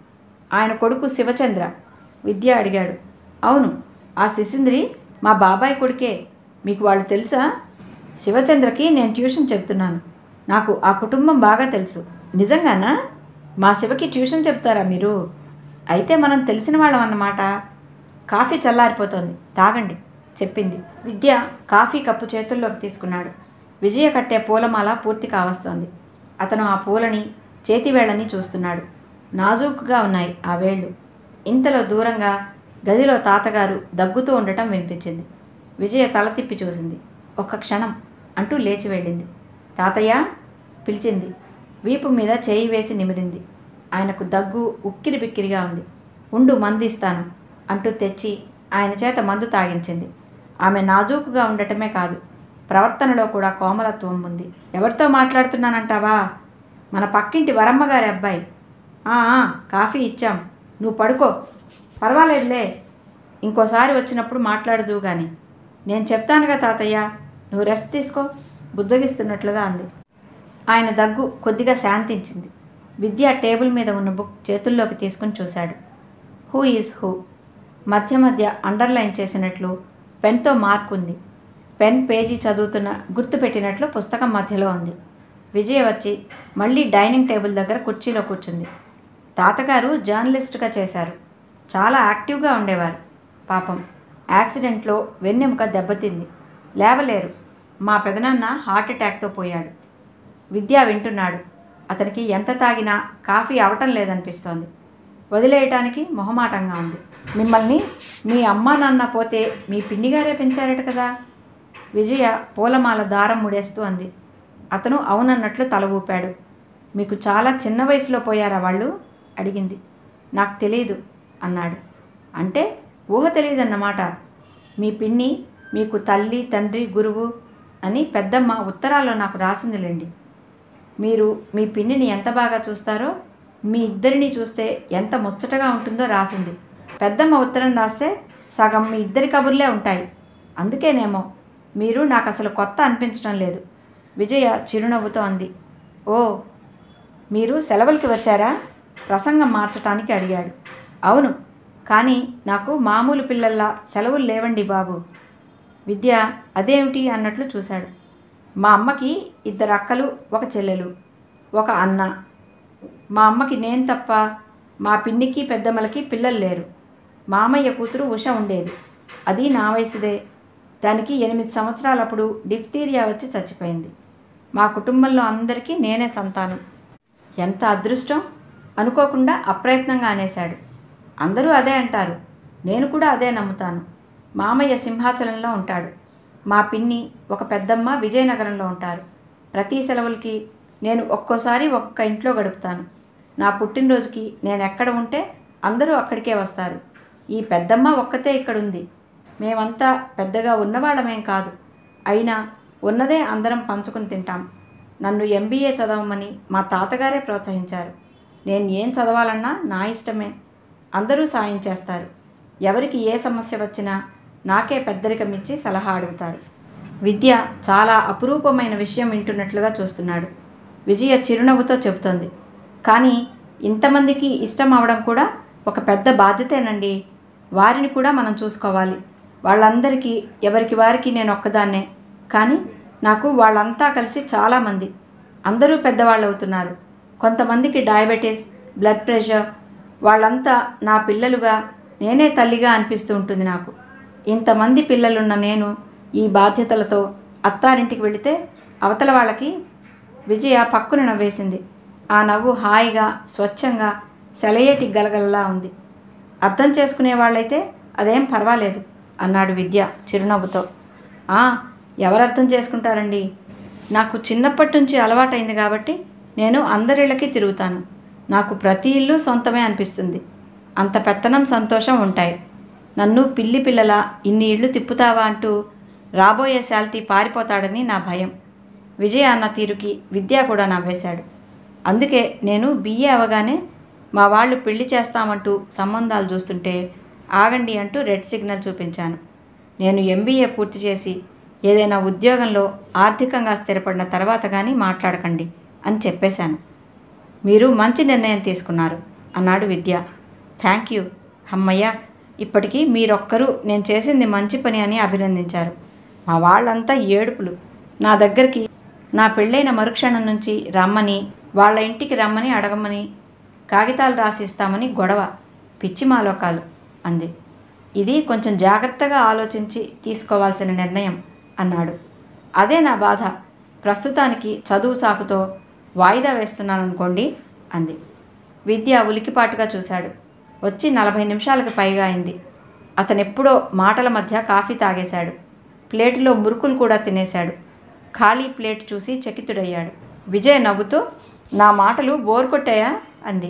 Speaker 1: ఆయన కొడుకు శివచంద్ర విద్య అడిగాడు అవును ఆ శిశింద్రి మా బాబాయ్ కొడుకే మీకు వాళ్ళు తెలుసా శివచంద్రకి నేను ట్యూషన్ చెప్తున్నాను నాకు ఆ కుటుంబం బాగా తెలుసు నిజంగానా మా శివకి ట్యూషన్ చెప్తారా మీరు అయితే మనం తెలిసిన వాళ్ళం అన్నమాట కాఫీ చల్లారిపోతోంది తాగండి చెప్పింది విద్య కాఫీ కప్పు చేతుల్లోకి తీసుకున్నాడు విజయ కట్టే పూలమాల పూర్తి కావస్తోంది అతను ఆ పూలని చేతివేళ్ళని చూస్తున్నాడు నాజూకుగా ఉన్నాయి ఆ వేళ్ళు ఇంతలో దూరంగా గదిలో తాతగారు దగ్గుతూ ఉండటం వినిపించింది విజయ తల తిప్పి చూసింది ఒక్క క్షణం అంటూ లేచి వెళ్ళింది తాతయ్య
Speaker 2: పిలిచింది వీపు మీద చేయి వేసి నిమిరింది ఆయనకు దగ్గు ఉక్కిరి బిక్కిరిగా ఉంది ఉండు మందు ఇస్తాను అంటూ తెచ్చి ఆయన చేత మందు తాగించింది ఆమె నాజూకుగా ఉండటమే కాదు ప్రవర్తనలో కూడా కోమలత్వం ఉంది ఎవరితో మాట్లాడుతున్నానంటావా మన పక్కింటి వరమ్మగారి అబ్బాయి "ఆ, ఆ, కాఫీ ఇచ్చాం నువ్వు పడుకో పర్వాలేదులే ఇంకోసారి వచ్చినప్పుడు మాట్లాడదు కానీ నేను చెప్తానుగా తాతయ్య నువ్వు రెస్ట్ తీసుకో బుజ్జగిస్తున్నట్లుగా అంది ఆయన దగ్గు కొద్దిగా శాంతించింది విద్య టేబుల్ మీద ఉన్న బుక్ చేతుల్లోకి తీసుకుని చూశాడు హూ ఈజ్ హూ మధ్య మధ్య అండర్లైన్ చేసినట్లు పెన్తో మార్క్ ఉంది పెన్ పేజీ చదువుతున్న గుర్తుపెట్టినట్లు పుస్తకం మధ్యలో ఉంది విజయ వచ్చి మళ్ళీ డైనింగ్ టేబుల్ దగ్గర కుర్చీలో కూర్చుంది తాతగారు జర్నలిస్ట్గా చేశారు చాలా యాక్టివ్గా ఉండేవారు పాపం యాక్సిడెంట్లో వెన్నెముక దెబ్బతింది లేవలేరు మా పెదనాన్న హార్ట్ అటాక్తో పోయాడు విద్య వింటున్నాడు అతనికి ఎంత తాగినా కాఫీ అవటం లేదనిపిస్తోంది వదిలేయటానికి మొహమాటంగా ఉంది మిమ్మల్ని మీ అమ్మా నాన్న పోతే మీ పిన్నిగారే పెంచారట కదా విజయ పూలమాల దారం ముడేస్తూ అంది అతను అవునన్నట్లు తల ఊపాడు మీకు చాలా చిన్న వయసులో పోయారా వాళ్ళు అడిగింది నాకు తెలియదు అన్నాడు అంటే ఊహ తెలియదన్నమాట మీ పిన్ని మీకు తల్లి తండ్రి గురువు అని పెద్దమ్మ ఉత్తరాల్లో నాకు రాసిందిలేండి మీరు మీ పిన్నిని ఎంత బాగా చూస్తారో మీ ఇద్దరిని చూస్తే ఎంత ముచ్చటగా ఉంటుందో రాసింది పెద్దమ్మ ఉత్తరం రాస్తే సగం మీ ఇద్దరి కబుర్లే ఉంటాయి అందుకేనేమో మీరు నాకు అసలు కొత్త అనిపించడం లేదు విజయ చిరునవ్వుతో అంది ఓ మీరు సెలవులకి వచ్చారా ప్రసంగం మార్చటానికి అడిగాడు అవును కానీ నాకు మామూలు పిల్లల్లా సెలవులు లేవండి బాబు విద్య అదేమిటి అన్నట్లు చూశాడు మా అమ్మకి ఇద్దరు అక్కలు ఒక చెల్లెలు ఒక అన్న మా అమ్మకి నేను తప్ప మా పిన్నికి పెద్దమ్మలకి పిల్లలు లేరు మామయ్య కూతురు ఉష ఉండేది అది నా వయసుదే దానికి ఎనిమిది సంవత్సరాలప్పుడు డిఫ్తీరియా వచ్చి చచ్చిపోయింది మా కుటుంబంలో అందరికీ నేనే సంతానం ఎంత అదృష్టం అనుకోకుండా అప్రయత్నంగా అనేశాడు అందరూ అదే అంటారు నేను కూడా అదే నమ్ముతాను మామయ్య సింహాచలంలో ఉంటాడు మా పిన్ని ఒక పెద్దమ్మ విజయనగరంలో ఉంటారు ప్రతి సెలవులకి నేను ఒక్కోసారి ఒక్కొక్క ఇంట్లో గడుపుతాను నా పుట్టినరోజుకి నేను ఎక్కడ ఉంటే అందరూ అక్కడికే వస్తారు ఈ పెద్దమ్మ ఒక్కతే ఇక్కడుంది మేమంతా పెద్దగా ఉన్నవాళ్ళమేం కాదు అయినా ఉన్నదే అందరం పంచుకుని తింటాం నన్ను ఎంబీఏ చదవమని మా తాతగారే ప్రోత్సహించారు నేను ఏం చదవాలన్నా నా ఇష్టమే అందరూ సాయం చేస్తారు ఎవరికి ఏ సమస్య వచ్చినా నాకే పెద్దరికం ఇచ్చి సలహా అడుగుతారు విద్య చాలా అపురూపమైన విషయం వింటున్నట్లుగా చూస్తున్నాడు విజయ చిరునవ్వుతో చెబుతోంది కానీ ఇంతమందికి ఇష్టం అవడం కూడా ఒక పెద్ద బాధ్యతేనండి వారిని కూడా మనం చూసుకోవాలి వాళ్ళందరికీ ఎవరికి వారికి నేను ఒక్కదాన్నే కానీ నాకు వాళ్ళంతా కలిసి చాలామంది అందరూ పెద్దవాళ్ళు అవుతున్నారు కొంతమందికి డయాబెటీస్ బ్లడ్ ప్రెషర్ వాళ్ళంతా నా పిల్లలుగా నేనే తల్లిగా అనిపిస్తూ ఉంటుంది నాకు ఇంతమంది పిల్లలున్న నేను ఈ బాధ్యతలతో అత్తారింటికి వెళితే అవతల వాళ్ళకి విజయ పక్కున నవ్వేసింది ఆ నవ్వు హాయిగా స్వచ్ఛంగా సెలయేటి గలగలలా ఉంది అర్థం చేసుకునే వాళ్ళైతే అదేం పర్వాలేదు అన్నాడు విద్య చిరునవ్వుతో "ఆ, ఎవరు అర్థం చేసుకుంటారండి నాకు చిన్నప్పటి నుంచి అలవాటైంది కాబట్టి నేను అందరిళ్ళకి తిరుగుతాను నాకు ప్రతి ఇల్లు సొంతమే అనిపిస్తుంది అంత పెత్తనం సంతోషం ఉంటాయి నన్ను పిల్లి పిల్లల ఇన్ని ఇళ్ళు తిప్పుతావా అంటూ రాబోయే శాల్తీ పారిపోతాడని నా భయం విజయ అన్న తీరుకి విద్య కూడా నవ్వేశాడు అందుకే నేను బిఏ అవగానే మా వాళ్ళు పెళ్లి చేస్తామంటూ సంబంధాలు చూస్తుంటే ఆగండి అంటూ రెడ్ సిగ్నల్ చూపించాను నేను ఎంబీఏ పూర్తి చేసి ఏదైనా ఉద్యోగంలో ఆర్థికంగా స్థిరపడిన తర్వాత కానీ మాట్లాడకండి అని చెప్పేశాను మీరు మంచి నిర్ణయం తీసుకున్నారు అన్నాడు విద్య థ్యాంక్ యూ అమ్మయ్య ఇప్పటికీ మీరొక్కరూ నేను చేసింది మంచి పని అని అభినందించారు మా వాళ్ళంతా ఏడుపులు నా దగ్గరికి నా పెళ్ళైన మరుక్షణం నుంచి రమ్మని వాళ్ళ ఇంటికి రమ్మని అడగమని కాగితాలు రాసి ఇస్తామని గొడవ పిచ్చి మాలోకాలు అంది ఇది కొంచెం జాగ్రత్తగా ఆలోచించి తీసుకోవాల్సిన నిర్ణయం అన్నాడు అదే నా బాధ ప్రస్తుతానికి చదువు సాకుతో వాయిదా వేస్తున్నాను అనుకోండి అంది విద్య ఉలికిపాటుగా చూశాడు వచ్చి నలభై నిమిషాలకు పైగా అయింది అతనెప్పుడో మాటల మధ్య కాఫీ తాగేశాడు ప్లేటులో మురుకులు కూడా తినేశాడు ఖాళీ ప్లేట్ చూసి చకితుడయ్యాడు విజయ్ నవ్వుతూ నా మాటలు బోర్ కొట్టాయా అంది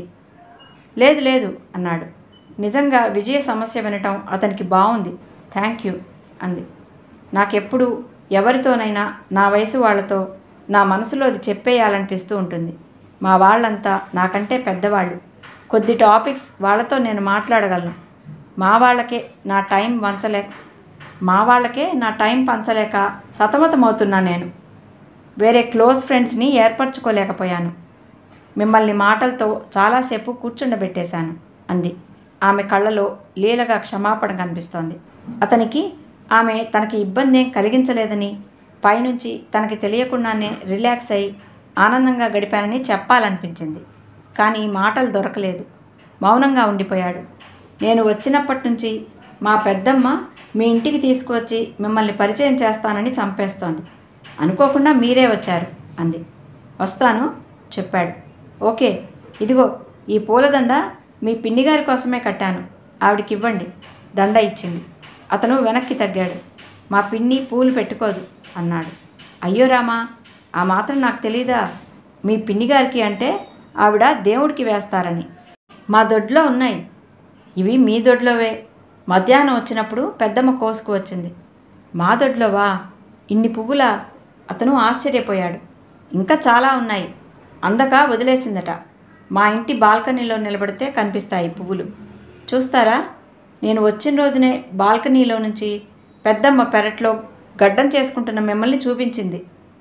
Speaker 2: లేదు లేదు అన్నాడు నిజంగా విజయ సమస్య వినటం అతనికి బాగుంది థ్యాంక్ యూ అంది నాకెప్పుడు ఎవరితోనైనా నా వయసు వాళ్ళతో నా మనసులో అది చెప్పేయాలనిపిస్తూ ఉంటుంది మా వాళ్ళంతా నాకంటే పెద్దవాళ్ళు కొద్ది టాపిక్స్ వాళ్ళతో నేను మాట్లాడగలను మా వాళ్ళకే నా టైం వంచలేక మా వాళ్ళకే నా టైం పంచలేక సతమతమవుతున్నా నేను వేరే క్లోజ్ ఫ్రెండ్స్ని ఏర్పరచుకోలేకపోయాను మిమ్మల్ని మాటలతో చాలాసేపు కూర్చుండబెట్టేశాను అంది ఆమె కళ్ళలో లీలగా క్షమాపణ కనిపిస్తోంది అతనికి ఆమె తనకి ఇబ్బంది ఏం కలిగించలేదని పైనుంచి తనకి తెలియకుండానే రిలాక్స్ అయి ఆనందంగా గడిపానని చెప్పాలనిపించింది కానీ మాటలు దొరకలేదు మౌనంగా ఉండిపోయాడు నేను వచ్చినప్పటి నుంచి మా పెద్దమ్మ మీ ఇంటికి తీసుకువచ్చి మిమ్మల్ని పరిచయం చేస్తానని చంపేస్తోంది అనుకోకుండా మీరే వచ్చారు అంది వస్తాను చెప్పాడు ఓకే ఇదిగో ఈ పూలదండ మీ పిన్నిగారి కోసమే కట్టాను ఆవిడకి ఇవ్వండి దండ ఇచ్చింది అతను వెనక్కి తగ్గాడు మా పిన్ని పూలు పెట్టుకోదు అన్నాడు అయ్యో రామా ఆ మాత్రం నాకు తెలీదా మీ పిన్నిగారికి అంటే ఆవిడ దేవుడికి వేస్తారని మా దొడ్లో ఉన్నాయి ఇవి మీ దొడ్లోవే మధ్యాహ్నం వచ్చినప్పుడు పెద్దమ్మ కోసుకు వచ్చింది మా దొడ్లోవా ఇన్ని పువ్వులా అతను ఆశ్చర్యపోయాడు ఇంకా చాలా ఉన్నాయి అందక వదిలేసిందట మా ఇంటి బాల్కనీలో నిలబడితే కనిపిస్తాయి పువ్వులు చూస్తారా నేను వచ్చిన రోజునే బాల్కనీలో నుంచి పెద్దమ్మ పెరట్లో గడ్డం చేసుకుంటున్న మిమ్మల్ని చూపించింది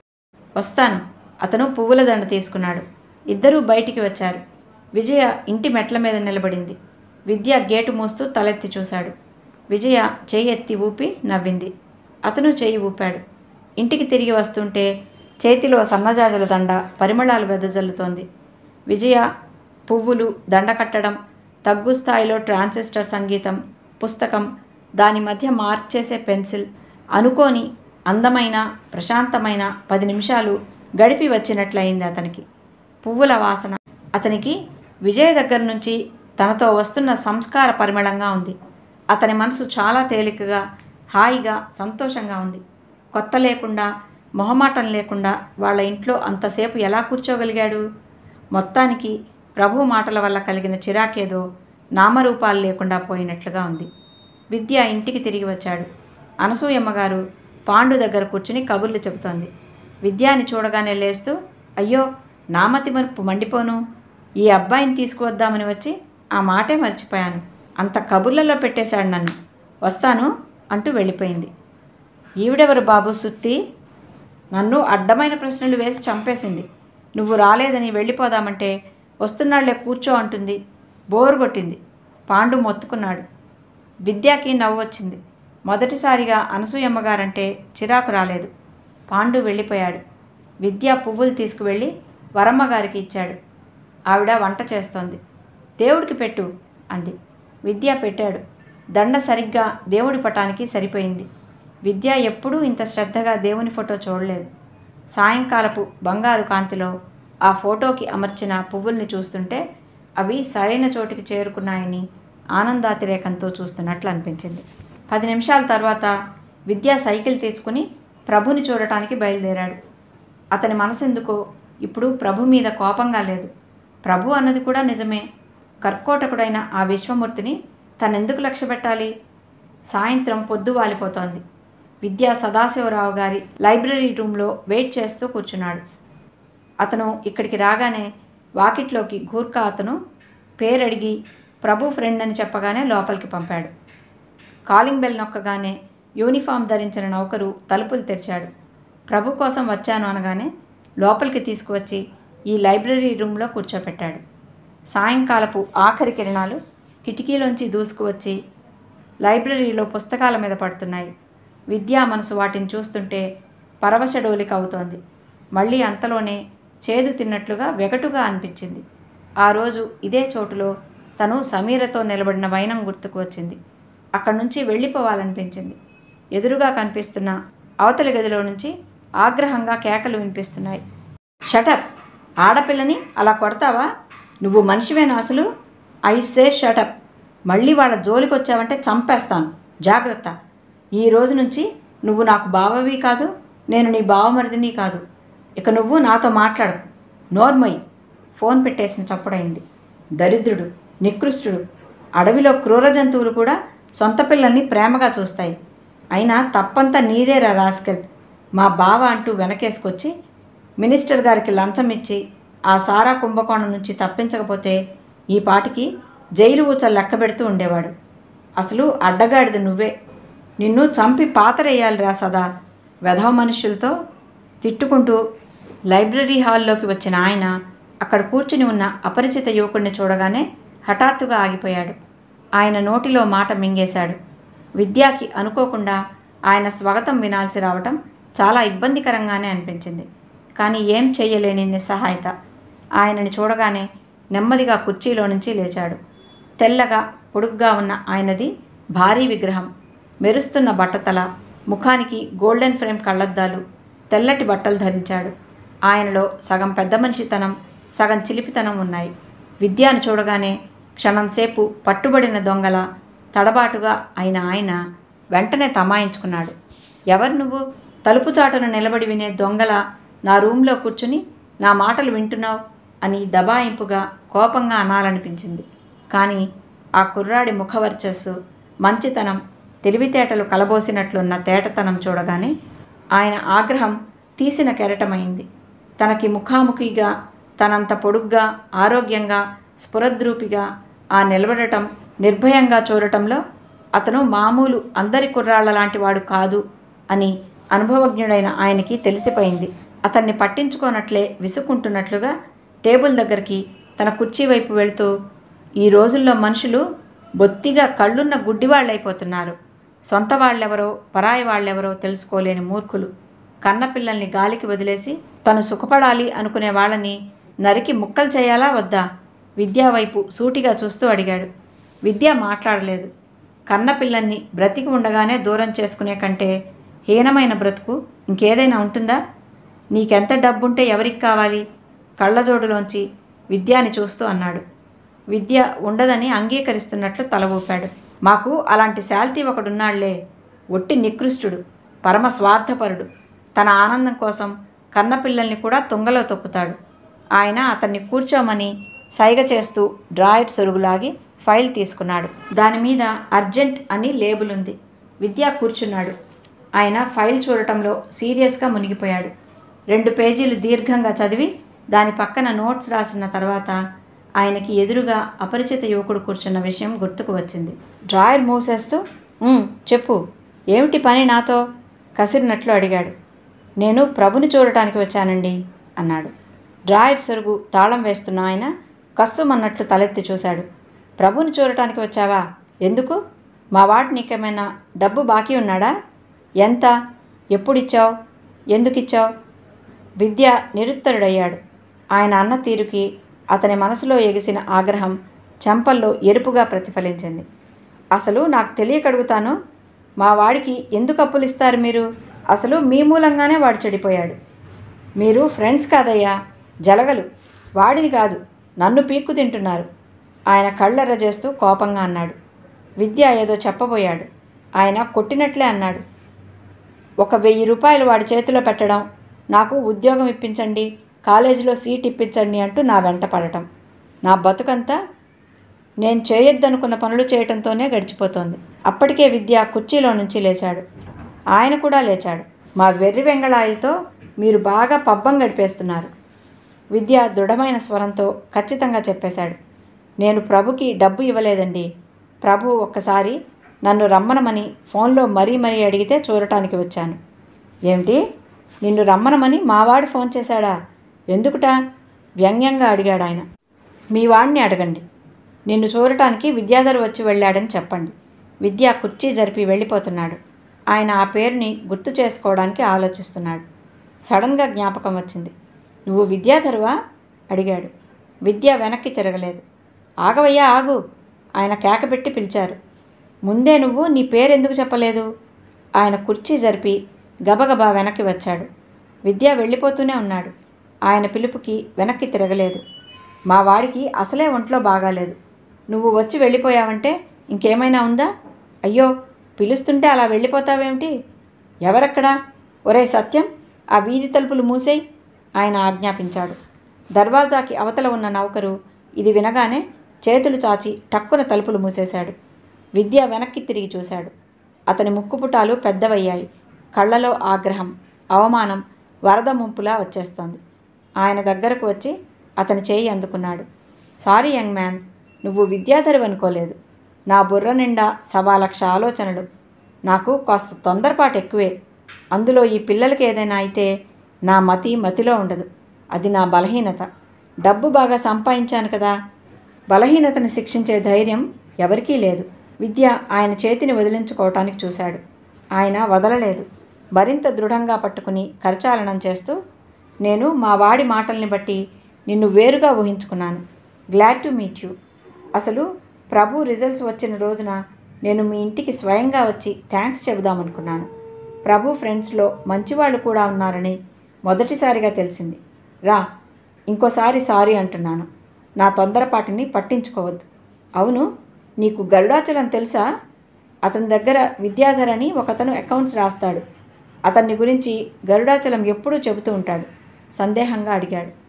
Speaker 2: వస్తాను అతను పువ్వుల దండ తీసుకున్నాడు ఇద్దరూ బయటికి వచ్చారు విజయ ఇంటి మెట్ల మీద నిలబడింది విద్య గేటు మోస్తూ తలెత్తి చూశాడు విజయ చెయ్యి ఎత్తి ఊపి నవ్వింది అతను చెయ్యి ఊపాడు ఇంటికి తిరిగి వస్తుంటే చేతిలో సన్నజాజుల దండ పరిమళాలు వెదజల్లుతోంది విజయ పువ్వులు దండ కట్టడం తగ్గు స్థాయిలో ట్రాన్సిస్టర్ సంగీతం పుస్తకం దాని మధ్య మార్క్ చేసే పెన్సిల్ అనుకోని అందమైన ప్రశాంతమైన పది నిమిషాలు గడిపి వచ్చినట్లయింది అతనికి పువ్వుల వాసన అతనికి విజయ్ దగ్గర నుంచి తనతో వస్తున్న సంస్కార పరిమళంగా ఉంది అతని మనసు చాలా తేలికగా హాయిగా సంతోషంగా ఉంది కొత్త లేకుండా మొహమాటం లేకుండా వాళ్ళ ఇంట్లో అంతసేపు ఎలా కూర్చోగలిగాడు మొత్తానికి ప్రభు మాటల వల్ల కలిగిన చిరాకేదో నామరూపాలు లేకుండా పోయినట్లుగా ఉంది విద్య ఇంటికి తిరిగి వచ్చాడు అనసూయమ్మ గారు పాండు దగ్గర కూర్చుని కబుర్లు చెబుతోంది విద్యాని చూడగానే లేస్తూ అయ్యో నామతి మరుపు మండిపోను ఈ అబ్బాయిని తీసుకువద్దామని వచ్చి ఆ మాటే మర్చిపోయాను అంత కబుర్లలో పెట్టేశాడు నన్ను వస్తాను అంటూ వెళ్ళిపోయింది ఈవిడెవరు బాబు సుత్తి నన్ను అడ్డమైన ప్రశ్నలు వేసి చంపేసింది నువ్వు రాలేదని వెళ్ళిపోదామంటే వస్తున్నాళ్లే కూర్చో అంటుంది బోరు కొట్టింది పాండు మొత్తుకున్నాడు విద్యాకి నవ్వు వచ్చింది మొదటిసారిగా అనసూయమ్మ గారంటే చిరాకు రాలేదు పాండు వెళ్ళిపోయాడు విద్య పువ్వులు తీసుకువెళ్ళి వరమ్మ గారికి ఇచ్చాడు ఆవిడ వంట చేస్తోంది దేవుడికి పెట్టు అంది విద్య పెట్టాడు దండ సరిగ్గా దేవుడి పటానికి సరిపోయింది విద్య ఎప్పుడూ ఇంత శ్రద్ధగా దేవుని ఫోటో చూడలేదు సాయంకాలపు బంగారు కాంతిలో ఆ ఫోటోకి అమర్చిన పువ్వుల్ని చూస్తుంటే అవి సరైన చోటికి చేరుకున్నాయని ఆనందాతిరేకంతో చూస్తున్నట్లు అనిపించింది పది నిమిషాల తర్వాత విద్యా సైకిల్ తీసుకుని ప్రభుని చూడటానికి బయలుదేరాడు అతని మనసెందుకో ఇప్పుడు ప్రభు మీద కోపంగా లేదు ప్రభు అన్నది కూడా నిజమే కర్కోటకుడైన ఆ విశ్వమూర్తిని తనెందుకు లక్ష్య పెట్టాలి సాయంత్రం పొద్దు వాలిపోతోంది విద్యా సదాశివరావు గారి లైబ్రరీ రూమ్లో వెయిట్ చేస్తూ కూర్చున్నాడు అతను ఇక్కడికి రాగానే వాకిట్లోకి గూర్ఖా అతను పేరడిగి ప్రభు ఫ్రెండ్ అని చెప్పగానే లోపలికి పంపాడు కాలింగ్ బెల్ నొక్కగానే యూనిఫామ్ ధరించిన నౌకరు తలుపులు తెరిచాడు ప్రభు కోసం వచ్చాను అనగానే లోపలికి తీసుకువచ్చి ఈ లైబ్రరీ రూమ్లో కూర్చోపెట్టాడు సాయంకాలపు ఆఖరి కిరణాలు కిటికీలోంచి దూసుకువచ్చి లైబ్రరీలో పుస్తకాల మీద పడుతున్నాయి విద్యా మనసు వాటిని చూస్తుంటే పరవశడోలిక అవుతోంది మళ్ళీ అంతలోనే చేదు తిన్నట్లుగా వెగటుగా అనిపించింది ఆ రోజు ఇదే చోటులో తను సమీరతో నిలబడిన వైనం గుర్తుకు వచ్చింది అక్కడి నుంచి వెళ్ళిపోవాలనిపించింది ఎదురుగా కనిపిస్తున్న అవతలి గదిలో నుంచి ఆగ్రహంగా కేకలు వినిపిస్తున్నాయి షటప్ ఆడపిల్లని అలా కొడతావా నువ్వు మనిషివేనా అసలు ఐ సే షటప్ మళ్ళీ వాళ్ళ జోలికి వచ్చావంటే చంపేస్తాను జాగ్రత్త ఈ రోజు నుంచి నువ్వు నాకు బావవి కాదు నేను నీ బావమరిదిని కాదు ఇక నువ్వు నాతో మాట్లాడకు నోర్మొయ్ ఫోన్ పెట్టేసిన చప్పుడైంది దరిద్రుడు నికృష్టుడు అడవిలో క్రూర జంతువులు కూడా సొంత పిల్లల్ని ప్రేమగా చూస్తాయి అయినా తప్పంతా నీదేరా రాస్కెల్ మా బావ అంటూ వెనకేసుకొచ్చి మినిస్టర్ గారికి లంచం ఇచ్చి ఆ సారా కుంభకోణం నుంచి తప్పించకపోతే ఈ పాటికి జైలు ఊచలు లెక్క పెడుతూ ఉండేవాడు అసలు అడ్డగాడిది నువ్వే నిన్ను చంపి పాతరేయాలిరా సదా వెధవ మనుషులతో తిట్టుకుంటూ లైబ్రరీ హాల్లోకి వచ్చిన ఆయన అక్కడ కూర్చుని ఉన్న అపరిచిత యువకుడిని చూడగానే హఠాత్తుగా ఆగిపోయాడు ఆయన నోటిలో మాట మింగేశాడు విద్యాకి అనుకోకుండా ఆయన స్వాగతం వినాల్సి రావటం చాలా ఇబ్బందికరంగానే అనిపించింది కానీ ఏం చెయ్యలేని నిస్సహాయత ఆయనని చూడగానే నెమ్మదిగా కుర్చీలో నుంచి లేచాడు తెల్లగా పొడుగ్గా ఉన్న ఆయనది భారీ విగ్రహం మెరుస్తున్న బట్టతల ముఖానికి గోల్డెన్ ఫ్రేమ్ కళ్ళద్దాలు తెల్లటి బట్టలు ధరించాడు ఆయనలో సగం పెద్ద మనిషితనం సగం చిలిపితనం ఉన్నాయి విద్యాను చూడగానే క్షణంసేపు పట్టుబడిన దొంగల తడబాటుగా అయిన ఆయన వెంటనే తమాయించుకున్నాడు ఎవరు నువ్వు తలుపు చాటున నిలబడి వినే దొంగల నా రూమ్లో కూర్చుని నా మాటలు వింటున్నావు అని దబాయింపుగా కోపంగా అనాలనిపించింది కానీ ఆ కుర్రాడి ముఖవర్చస్సు మంచితనం తెలివితేటలు కలబోసినట్లున్న తేటతనం చూడగానే ఆయన ఆగ్రహం తీసిన కెరటమైంది తనకి ముఖాముఖిగా తనంత పొడుగ్గా ఆరోగ్యంగా స్ఫురద్రూపిగా ఆ నిలబడటం నిర్భయంగా చూడటంలో అతను మామూలు అందరి కుర్రాళ్ళ లాంటి వాడు కాదు అని అనుభవజ్ఞుడైన ఆయనకి తెలిసిపోయింది అతన్ని పట్టించుకోనట్లే విసుక్కుంటున్నట్లుగా టేబుల్ దగ్గరికి తన కుర్చీ వైపు వెళుతూ ఈ రోజుల్లో మనుషులు బొత్తిగా కళ్ళున్న గుడ్డివాళ్ళైపోతున్నారు సొంత వాళ్ళెవరో పరాయి వాళ్ళెవరో తెలుసుకోలేని మూర్ఖులు కన్నపిల్లల్ని గాలికి వదిలేసి తను సుఖపడాలి అనుకునే వాళ్ళని నరికి ముక్కలు చేయాలా వద్దా విద్యా వైపు సూటిగా చూస్తూ అడిగాడు విద్య మాట్లాడలేదు కన్నపిల్లల్ని బ్రతికి ఉండగానే దూరం చేసుకునే కంటే హీనమైన బ్రతుకు ఇంకేదైనా ఉంటుందా నీకెంత డబ్బుంటే ఎవరికి కావాలి కళ్ళజోడులోంచి విద్యాని చూస్తూ అన్నాడు విద్య ఉండదని అంగీకరిస్తున్నట్లు తల ఊపాడు మాకు అలాంటి శాల్తీ ఒకడున్నాళ్లే ఒట్టి నికృష్టుడు పరమ స్వార్థపరుడు తన ఆనందం కోసం కన్నపిల్లల్ని కూడా తుంగలో తొక్కుతాడు ఆయన అతన్ని కూర్చోమని సైగ చేస్తూ డ్రాయిడ్ సొరుగులాగి ఫైల్ తీసుకున్నాడు దాని మీద అర్జెంట్ అని లేబుల్ ఉంది విద్య కూర్చున్నాడు ఆయన ఫైల్ చూడటంలో సీరియస్గా మునిగిపోయాడు రెండు పేజీలు దీర్ఘంగా చదివి దాని పక్కన నోట్స్ రాసిన తర్వాత ఆయనకి ఎదురుగా అపరిచిత యువకుడు కూర్చున్న విషయం గుర్తుకు వచ్చింది డ్రాయర్ మూసేస్తూ "ఉమ్, చెప్పు ఏమిటి పని నాతో కసిరినట్లు అడిగాడు నేను ప్రభుని చూడటానికి వచ్చానండి అన్నాడు డ్రాయర్ సొరుగు తాళం వేస్తున్న ఆయన కస్సుమన్నట్లు తలెత్తి చూశాడు ప్రభుని చూడటానికి వచ్చావా ఎందుకు మా వాడు నీకేమైనా డబ్బు బాకీ ఉన్నాడా ఎంత ఎప్పుడిచ్చావు ఎందుకు ఇచ్చావు విద్య నిరుత్తరుడయ్యాడు ఆయన అన్న తీరుకి అతని మనసులో ఎగిసిన ఆగ్రహం చెంపల్లో ఎరుపుగా ప్రతిఫలించింది అసలు నాకు తెలియకడుగుతాను మా వాడికి ఎందుకు అప్పులు ఇస్తారు మీరు అసలు మీ మూలంగానే వాడు చెడిపోయాడు మీరు ఫ్రెండ్స్ కాదయ్యా జలగలు వాడిని కాదు నన్ను పీక్కు తింటున్నారు ఆయన కళ్ళెర్ర చేస్తూ కోపంగా అన్నాడు విద్య ఏదో చెప్పబోయాడు ఆయన కొట్టినట్లే అన్నాడు ఒక వెయ్యి రూపాయలు వాడి చేతిలో పెట్టడం నాకు ఉద్యోగం ఇప్పించండి కాలేజీలో సీట్ ఇప్పించండి అంటూ నా వెంట పడటం నా బతుకంతా నేను చేయొద్దనుకున్న పనులు చేయటంతోనే గడిచిపోతోంది అప్పటికే విద్య కుర్చీలో నుంచి లేచాడు ఆయన కూడా లేచాడు మా వెర్రి వెంగళాయిలతో మీరు బాగా పబ్బం గడిపేస్తున్నారు విద్య దృఢమైన స్వరంతో ఖచ్చితంగా చెప్పేశాడు నేను ప్రభుకి డబ్బు ఇవ్వలేదండి ప్రభు ఒక్కసారి నన్ను రమ్మనమని ఫోన్లో మరీ మరీ అడిగితే చూడటానికి వచ్చాను ఏమిటి నిన్ను రమ్మనమని మావాడు ఫోన్ చేశాడా ఎందుకుటా వ్యంగ్యంగా అడిగాడు ఆయన మీ వాడిని అడగండి నిన్ను చూడటానికి విద్యాధర్ వచ్చి వెళ్ళాడని చెప్పండి విద్య కుర్చీ జరిపి వెళ్ళిపోతున్నాడు ఆయన ఆ పేరుని గుర్తు చేసుకోవడానికి ఆలోచిస్తున్నాడు సడన్గా జ్ఞాపకం వచ్చింది నువ్వు విద్యాధరువా అడిగాడు విద్య వెనక్కి తిరగలేదు ఆగవయ్యా ఆగు ఆయన కేకపెట్టి పిలిచారు ముందే నువ్వు నీ పేరెందుకు చెప్పలేదు ఆయన కుర్చీ జరిపి గబగబా వెనక్కి వచ్చాడు విద్య వెళ్ళిపోతూనే ఉన్నాడు ఆయన పిలుపుకి వెనక్కి తిరగలేదు మా వాడికి అసలే ఒంట్లో బాగాలేదు నువ్వు వచ్చి వెళ్ళిపోయావంటే ఇంకేమైనా ఉందా అయ్యో పిలుస్తుంటే అలా వెళ్ళిపోతావేమిటి ఎవరక్కడా ఒరే సత్యం ఆ వీధి తలుపులు మూసేయ్ ఆయన ఆజ్ఞాపించాడు దర్వాజాకి అవతల ఉన్న నౌకరు ఇది వినగానే చేతులు చాచి టక్కున తలుపులు మూసేశాడు విద్య వెనక్కి తిరిగి చూశాడు అతని ముక్కుపుటాలు పెద్దవయ్యాయి కళ్ళలో ఆగ్రహం అవమానం వరద ముంపులా వచ్చేస్తోంది ఆయన దగ్గరకు వచ్చి అతని చేయి అందుకున్నాడు సారీ యంగ్ మ్యాన్ నువ్వు విద్యాధరి అనుకోలేదు నా బుర్ర నిండా సవా లక్ష ఆలోచనలు నాకు కాస్త తొందరపాటు ఎక్కువే అందులో ఈ పిల్లలకి ఏదైనా అయితే నా మతి మతిలో ఉండదు అది నా బలహీనత డబ్బు బాగా సంపాదించాను కదా బలహీనతను శిక్షించే ధైర్యం ఎవరికీ లేదు విద్య ఆయన చేతిని వదిలించుకోవటానికి చూశాడు ఆయన వదలలేదు మరింత దృఢంగా పట్టుకుని కరచాలనం చేస్తూ నేను మా వాడి మాటల్ని బట్టి నిన్ను వేరుగా ఊహించుకున్నాను గ్లాడ్ టు మీట్ యూ అసలు ప్రభు రిజల్ట్స్ వచ్చిన రోజున నేను మీ ఇంటికి స్వయంగా వచ్చి థ్యాంక్స్ చెబుదామనుకున్నాను ప్రభు ఫ్రెండ్స్లో మంచివాళ్ళు కూడా ఉన్నారని మొదటిసారిగా తెలిసింది రా ఇంకోసారి సారీ అంటున్నాను నా తొందరపాటిని పట్టించుకోవద్దు అవును నీకు గరుడాచలం తెలుసా అతని దగ్గర విద్యాధర్ అని ఒకతను అకౌంట్స్ రాస్తాడు అతన్ని గురించి గరుడాచలం ఎప్పుడూ చెబుతూ ఉంటాడు సందేహంగా అడిగాడు